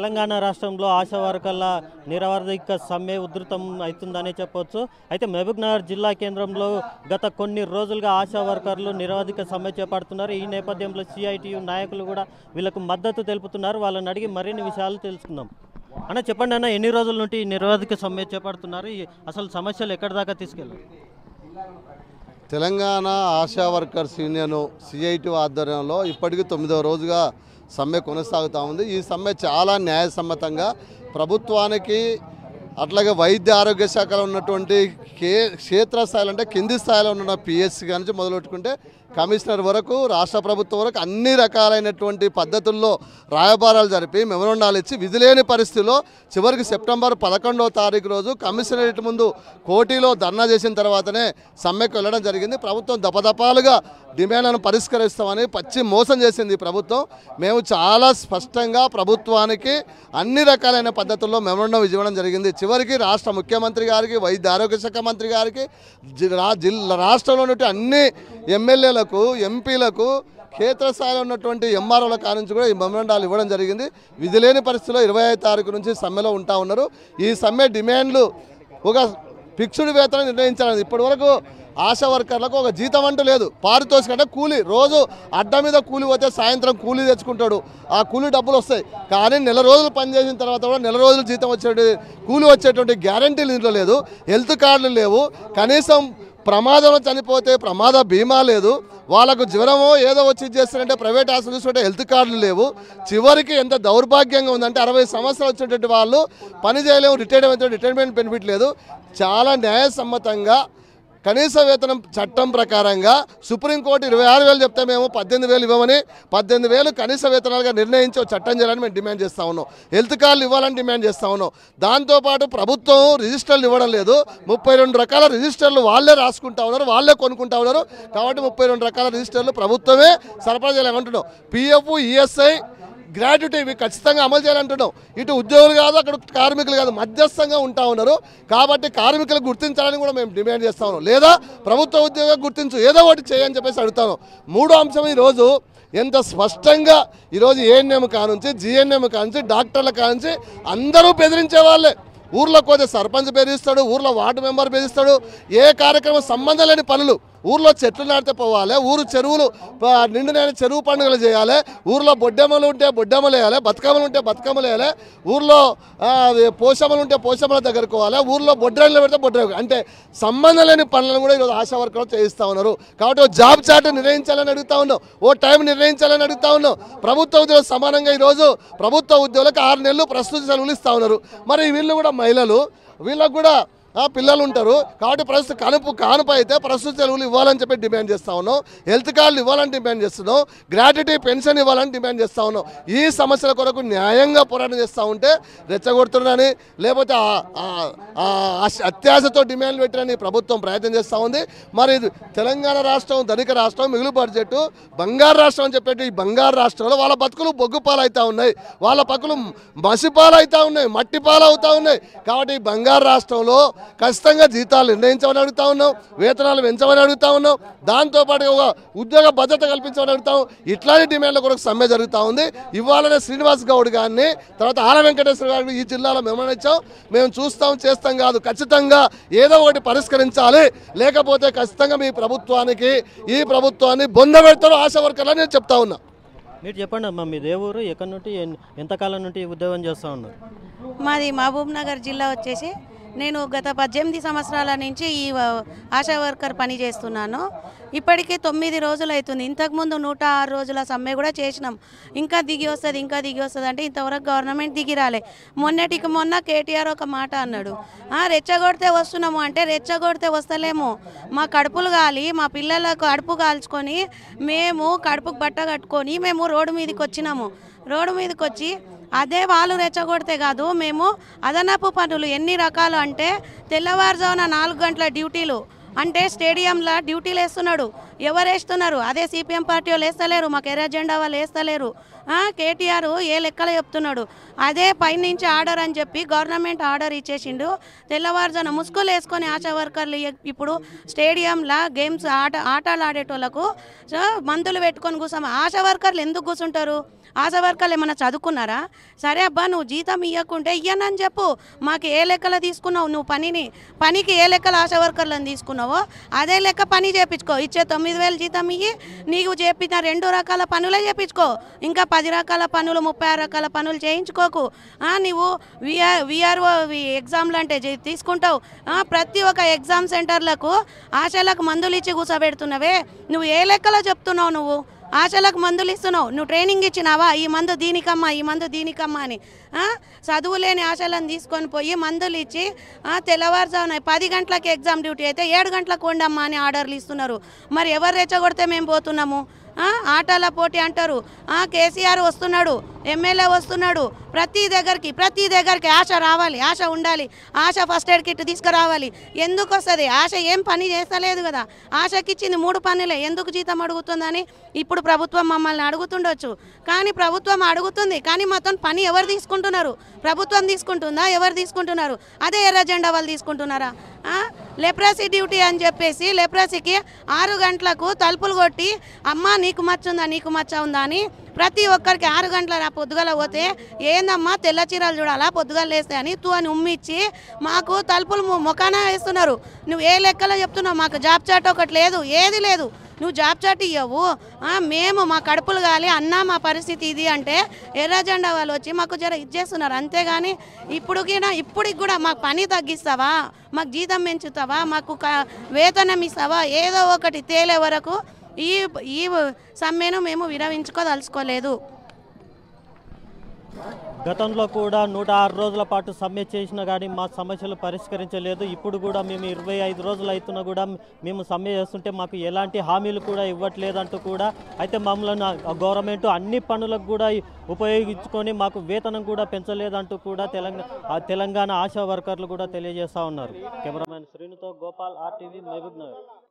తెలంగాణ రాష్ట్రంలో ఆశా వర్కర్ల నిరవధిక సమ్మె ఉధృతం అవుతుందనే చెప్పొచ్చు అయితే మహబూబ్నగర్ జిల్లా కేంద్రంలో గత కొన్ని రోజులుగా ఆశా వర్కర్లు నిరవధిక సమ్మె చేపడుతున్నారు ఈ నేపథ్యంలో సిఐటియు నాయకులు కూడా వీళ్ళకు మద్దతు తెలుపుతున్నారు వాళ్ళని అడిగి మరిన్ని విషయాలు తెలుసుకుందాం అన్న చెప్పండి అన్న ఎన్ని రోజుల నుండి ఈ నిరవధిక సమ్మె చేపడుతున్నారు ఈ అసలు సమస్యలు ఎక్కడి దాకా తీసుకెళ్ళారు Telangana ASHA workers union CIT ఆధ్వర్యంలో ఇప్పటికీ తొమ్మిదవ రోజుగా సమ్మె కొనసాగుతూ ఉంది ఈ సమ్మె చాలా న్యాయసమ్మతంగా ప్రభుత్వానికి అట్లాగే వైద్య ఆరోగ్య శాఖలో ఉన్నటువంటి కే క్షేత్రస్థాయిలో అంటే కింది స్థాయిలో ఉన్న పిఎస్సి నుంచి మొదలుపెట్టుకుంటే కమిషనర్ వరకు రాష్ట్ర ప్రభుత్వం వరకు అన్ని రకాలైనటువంటి పద్ధతుల్లో రాయబారాలు జరిపి మెమోరండాలు ఇచ్చి విధిలేని పరిస్థితిలో చివరికి సెప్టెంబర్ పదకొండవ తారీఖు రోజు కమిషనరేట్ ముందు కోటిలో ధర్నా చేసిన తర్వాతనే సమ్మెకు వెళ్ళడం జరిగింది ప్రభుత్వం దపదపాలుగా డిమాండ్లను పరిష్కరిస్తామని పచ్చి మోసం చేసింది ఈ ప్రభుత్వం మేము చాలా స్పష్టంగా ప్రభుత్వానికి అన్ని రకాలైన పద్ధతుల్లో మెమోరండం ఇవ్వడం జరిగింది చివరికి రాష్ట్ర ముఖ్యమంత్రి గారికి వైద్య ఆరోగ్య శాఖ మంత్రి గారికి జి- రా- జిల్లా రాష్ట్రంలో ఉన్నటువంటి అన్ని ఎమ్మెల్యేలకు ఎంపీలకు క్షేత్రస్థాయిలో ఉన్నటువంటి ఎంఆర్ఓల కానుంచి కూడా ఈ మెమోరండాలు ఇవ్వడం జరిగింది విధిలేని పరిస్థితిలో ఇరవై ఐదు తారీఖు నుంచి సమ్మెలో ఉంటా ఉన్నారు ఈ సమ్మె డిమాండ్లు ఒక ఫిక్స్డ్ వేతనం నిర్ణయించాలని ఇప్పటి వరకు ఆశా వర్కర్లకు ఒక జీతం అంటూ లేదు పారితోషికం అంటే కూలి రోజు అడ్డ మీద కూలి పోతే సాయంత్రం కూలీ తెచ్చుకుంటాడు ఆ కూలీ డబ్బులు వస్తాయి కానీ నెల రోజులు పనిచేసిన తర్వాత కూడా నెల రోజులు జీతం వచ్చే కూలి వచ్చేటువంటి గ్యారంటీలు ఇంట్లో లేదు హెల్త్ కార్డులు లేవు కనీసం ప్రమాదంలో చనిపోతే ప్రమాద బీమా లేదు వాళ్ళకు జ్వరమో ఏదో వచ్చి చేస్తారంటే ప్రైవేట్ హాస్పిటల్ చూసుకుంటే హెల్త్ కార్డులు లేవు చివరికి ఎంత దౌర్భాగ్యంగా ఉందంటే అరవై సంవత్సరాలు వచ్చేటువంటి వాళ్ళు పని చేయలేము రిటైర్మెంట్ రిటైర్మెంట్ బెనిఫిట్ లేదు చాలా న్యాయసమ్మతంగా కనీస వేతనం చట్టం ప్రకారంగా సుప్రీంకోర్టు ఇరవై ఆరు వేలు చెప్తే మేము పద్దెనిమిది వేలు ఇవ్వమని పద్దెనిమిది వేలు కనీస వేతనాలుగా నిర్ణయించి ఒక చట్టం చేయాలని మేము డిమాండ్ చేస్తా ఉన్నాం హెల్త్ కార్డులు ఇవ్వాలని డిమాండ్ చేస్తా ఉన్నాం దాంతోపాటు ప్రభుత్వం రిజిస్టర్లు ఇవ్వడం లేదు ముప్పై రెండు రకాల రిజిస్టర్లు వాళ్ళే రాసుకుంటా ఉన్నారు వాళ్ళే కొనుక్కుంటా ఉన్నారు కాబట్టి ముప్పై రెండు రకాల రిజిస్టర్లు ప్రభుత్వమే సరఫరా చేయాలంటున్నాం పిఎఫ్ ఈఎస్ఐ గ్రాట్యుటీ ఇవి ఖచ్చితంగా అమలు చేయాలంటున్నాం ఇటు ఉద్యోగులు కాదు అక్కడ కార్మికులు కాదు మధ్యస్థంగా ఉంటా ఉన్నారు కాబట్టి కార్మికులు గుర్తించాలని కూడా మేము డిమాండ్ చేస్తా ఉన్నాం లేదా ప్రభుత్వ ఉద్యోగం గుర్తించు ఏదో ఒకటి చేయని చెప్పేసి అడుగుతాను మూడో అంశం ఈరోజు ఎంత స్పష్టంగా ఈరోజు ఏఎన్ఎం కానుంచి జిఎన్ఎం కానుంచి డాక్టర్ల కానుంచి అందరూ బెదిరించే వాళ్ళే ఊర్లోకి పోతే సర్పంచ్ బెదిరిస్తాడు ఊర్లో వార్డు మెంబర్ బెదిరిస్తాడు ఏ కార్యక్రమం సంబంధం లేని పనులు ఊర్లో చెట్లు నాటితే పోవాలి ఊరు చెరువులు ప- నిండునైన చెరువు పండుగలు చేయాలి ఊర్లో బొడ్డెమ్మలు ఉంటే బొడ్డెమ్మలు వేయాలి బతుకమ్మలు ఉంటే బతుకమ్మలు వేయాలి ఊర్లో ఆ, అవి పోషమ్మలు ఉంటే పోషమ్మల దగ్గరకు పోవాలి ఊర్లో బొడ్రాయిలు పెడితే బొడ్రాయి అంటే సంబంధం లేని పనులను కూడా ఈరోజు ఆశా వర్కర్లు చేయిస్తూ ఉన్నారు కాబట్టి ఓ జాబ్ చార్ట్ నిర్ణయించాలని అడుగుతా ఉన్నాం ఓ టైం నిర్ణయించాలని అడుగుతా ఉన్నాం ప్రభుత్వ ఉద్యోగులు సమానంగా ఈరోజు ప్రభుత్వ ఉద్యోగులకు ఆరు నెలలు ప్రస్తుత సెలవులు ఇస్తూ ఉన్నారు మరి వీళ్ళు కూడా మహిళలు వీళ్ళకు కూడా ఆ పిల్లలు ఉంటారు కాబట్టి ప్రస్తుత కనుపు కానుప అయితే ప్రస్తుత సెలవులు ఇవ్వాలని చెప్పి డిమాండ్ చేస్తా ఉన్నాం హెల్త్ కార్డులు ఇవ్వాలని డిమాండ్ చేస్తున్నాం గ్రాట్యుటీ పెన్షన్ ఇవ్వాలని డిమాండ్ చేస్తా ఉన్నాం ఈ సమస్యల కొరకు న్యాయంగా పోరాటం చేస్తూ ఉంటే రెచ్చగొడుతున్నారని లేకపోతే ఆ- ఆ- ఆ ఆశ- అత్యాశతో డిమాండ్లు పెట్టినని ప్రభుత్వం ప్రయత్నం చేస్తూ ఉంది మరి ఇది తెలంగాణ రాష్ట్రం ధనిక రాష్ట్రం మిగులు బడ్జెట్ బంగారు రాష్ట్రం అని చెప్పేటి ఈ బంగారు రాష్ట్రంలో వాళ్ళ బతుకులు బొగ్గు పాలు అవుతా ఉన్నాయి వాళ్ళ పక్కలు మసిపాలు అవుతా ఉన్నాయి మట్టి పాలు అవుతా ఉన్నాయి కాబట్టి ఈ బంగారు రాష్ట్రంలో ఖచ్చితంగా జీతాలు నిర్ణయించమని అడుగుతా ఉన్నాం వేతనాలు పెంచమని అడుగుతా ఉన్నాం దాంతోపాటు ఒక ఉద్యోగ భద్రత కల్పించమని అడుగుతాం ఇట్లాంటి డిమాండ్ల కొరకు సమ్మె జరుగుతూ ఉంది ఇవాళనే శ్రీనివాస్ గౌడ్ గారిని తర్వాత ఆల వెంకటేశ్వర గారిని ఈ జిల్లాలో మేము ఇచ్చాం మేము చూస్తాం చేస్తాం కాదు ఖచ్చితంగా ఏదో ఒకటి పరిష్కరించాలి లేకపోతే ఖచ్చితంగా మీ ప్రభుత్వానికి ఈ ప్రభుత్వాన్ని బొందబెడతారు ఆశా వర్కర్లని నేను చెప్తా ఉన్నా మీరు చెప్పండి అమ్మా మీది ఏ ఊరు ఎక్కడి నుండి ఎన్- ఎంతకాలం నుండి ఉద్యోగం చేస్తూ ఉన్నారు మాది మహబూబ్ నగర్ జిల్లా వచ్చేసి నేను గత పద్దెనిమిది సంవత్సరాల నుంచి ఈ వ- ఆశా వర్కర్ పని చేస్తున్నాను ఇప్పటికే తొమ్మిది రోజులు అవుతుంది ఇంతకుముందు నూట ఆరు రోజుల సమ్మె కూడా చేసినాం ఇంకా దిగి వస్తుంది ఇంకా దిగి వస్తుంది అంటే ఇంతవరకు గవర్నమెంట్ దిగి రాలే మొన్నటికి మొన్న కేటీఆర్ ఒక మాట అన్నాడు "ఆ, రెచ్చగొడితే వస్తున్నాము అంటే రెచ్చగొడితే వస్తలేము మా కడుపులు కాలి మా పిల్లలకు కడుపు కాల్చుకొని మేము కడుపుకు బట్ట కట్టుకొని మేము రోడ్డు మీదకి వచ్చినాము రోడ్డు మీదకి వచ్చి అదే వాళ్ళు రెచ్చగొడితే కాదు మేము అదనపు పనులు ఎన్ని రకాలు అంటే తెల్లవారుజామున నాలుగు గంటల డ్యూటీలు అంటే స్టేడియంలో డ్యూటీలు వేస్తున్నాడు ఎవరు వేస్తున్నారు అదే సిపిఎం పార్టీ వాళ్ళు వేస్తలేరు మాకు ఎర్ర జెండా వాళ్ళు వేస్తలేరు ఆ, కేటీఆర్ ఏ లెక్కలో చెప్తున్నాడు అదే పైనుంచి ఆర్డర్ అని చెప్పి గవర్నమెంట్ ఆర్డర్ ఇచ్చేసిండు తెల్లవారుజాన ముసుగులు వేసుకొని ఆశా వర్కర్లు ఇ- ఇప్పుడు స్టేడియంలా గేమ్స్ ఆట ఆటలు ఆడేటోళ్ళకు సో మందులు పెట్టుకొని కూర్చోమ ఆశా వర్కర్లు ఎందుకు కూర్చుంటారు ఆశా వర్కర్లు ఏమన్నా చదువుకున్నారా సరే అబ్బా నువ్వు జీతం ఇవ్వకుంటే ఇయ్యనని చెప్పు మాకు ఏ లెక్కలో తీసుకున్నావు నువ్వు పనిని పనికి ఏ లెక్కల ఆశా వర్కర్లను తీసుకున్నావో అదే లెక్క పని చేపించుకో ఇచ్చే తొమ్మిది వేలు జీతం ఇయ్యి నీకు చెప్పిన రెండు రకాల పనులే చేపించుకో ఇంకా పది రకాల పనులు ముప్పై ఆరు రకాల పనులు చేయించుకోకు ఆ, నువ్వు విఆర్ విఆర్ఓ ఎగ్జామ్లు అంటే చే- తీసుకుంటావు ఆ, ప్రతి ఒక్క ఎగ్జామ్ సెంటర్లకు ఆశలకు మందులు ఇచ్చి కూర్చోబెడుతున్నావే నువ్వు ఏ లెక్కలో చెప్తున్నావు నువ్వు ఆశలకు మందులు ఇస్తున్నావు నువ్వు ట్రైనింగ్ ఇచ్చినావా ఈ మందు దీనికమ్మా ఈ మందు దీనికమ్మా అని ఆ? చదువు లేని ఆశలను తీసుకొని పోయి మందులు ఇచ్చి ఆ, తెల్లవారుజామున పది గంటలకు ఎగ్జామ్ డ్యూటీ అయితే ఏడు గంటలకు ఉండమ్మా అని ఆర్డర్లు ఇస్తున్నారు మరి ఎవరు రెచ్చగొడితే మేము పోతున్నాము ఆ? ఆటల పోటీ అంటారు ఆ, కేసీఆర్ వస్తున్నాడు ఎమ్మెల్యే వస్తున్నాడు ప్రతి దగ్గరికి ప్రతి దగ్గరికి ఆశ రావాలి ఆశ ఉండాలి ఆశ ఫస్ట్ ఎయిడ్ కిట్ తీసుకురావాలి ఎందుకు వస్తుంది ఆశ ఏం పని చేస్తలేదు కదా ఆశకి ఇచ్చింది మూడు పనులే ఎందుకు జీతం అడుగుతుందని ఇప్పుడు ప్రభుత్వం మమ్మల్ని అడుగుతుండొచ్చు కానీ ప్రభుత్వం అడుగుతుంది కానీ మొత్తం పని ఎవరు తీసుకుంటున్నారు ప్రభుత్వం తీసుకుంటుందా ఎవరు తీసుకుంటున్నారు అదే ఎర్ర జెండా వాళ్ళు తీసుకుంటున్నారా ఆ? లెప్రసీ డ్యూటీ అని చెప్పేసి లెప్రసీకి ఆరు గంటలకు తలుపులు కొట్టి అమ్మ నీకు మచ్చ ఉందా నీకు మచ్చ ఉందా అని ప్రతి ఒక్కరికి ఆరు గంటల రా పొద్దుగల పోతే ఏందమ్మా తెల్ల చీరలు చూడాలా పొద్దుగల లేస్తే అని తూ అని ఉమ్మిచ్చి మాకు తలుపులు ము- మొఖాన వేస్తున్నారు నువ్వు ఏ లెక్కలో చెప్తున్నావు మాకు జాబ్ చాట్ ఒకటి లేదు ఏది లేదు నువ్వు జాబ్ చాట్ ఇవ్వవు ఆ, మేము మా కడుపులు కాలి అన్న మా పరిస్థితి ఇది అంటే ఎర్ర జెండా వాళ్ళు వచ్చి మాకు జర ఇచ్చేస్తున్నారు అంతేగాని ఇప్పుడుకి ఇప్పటికి కూడా మాకు పని తగ్గిస్తావా మాకు జీతం పెంచుతావా మాకు క- వేతనం ఇస్తావా ఏదో ఒకటి తేలే వరకు ఈ ఈ సమ్మెను మేము విరమించుకోదలుచుకోలేదు గతంలో కూడా నూట ఆరు రోజుల పాటు సమ్మె చేసినా కానీ మా సమస్యలు పరిష్కరించలేదు ఇప్పుడు కూడా మేము ఇరవై ఐదు రోజులు అవుతున్నా కూడా మేము సమ్మె చేస్తుంటే మాకు ఎలాంటి హామీలు కూడా ఇవ్వట్లేదంటూ కూడా అయితే మమ్మల్ని ఆ గవర్నమెంట్ అన్ని పనులకు కూడా ఉపయోగించుకొని మాకు వేతనం కూడా పెంచలేదంటూ కూడా తెలంగాణ ఆ తెలంగాణ ఆశా వర్కర్లు కూడా తెలియజేస్తూ ఉన్నారు కెమెరామెన్ శ్రీనుతో గోపాల్ ఆర్టీవీ మహబూబ్ నగర్